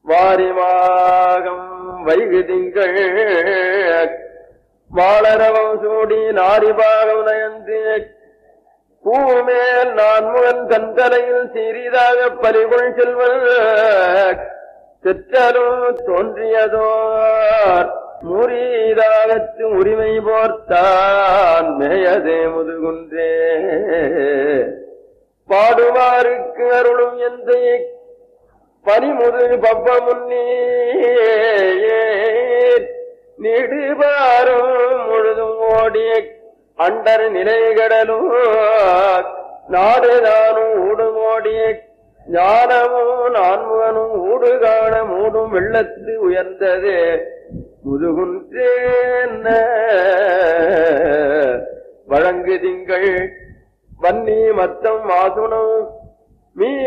வாரிமாகம் wagyu திங்கள் வாளரவம் சூடி நாரிபாகம் நயந்து பூமேல் நான்முகன் தந்தலையில் சிறிதாக பறிகொள் செல்வன் சிற்றலும் தோன்றியதோர் முறியதாகத்து உரிமை போர்த்தான் மேயதே முதுகுன்றே பாடுவாருக்கு அருளும் எந்த பனிமுது பப்பமுன்னே நெடுபாரும் முழுதும் ஓடிய அண்டர் நிலைகடலும் நாடுதானும் ஊடுமோடிய ஞானமும் நான்முகனும் ஊடு காண மூடும் வெள்ளத்து உயர்ந்தது முதுகுன்றேன்ன வழங்கு திங்கள் வன்னி மத்தம் வாசுனம் மீ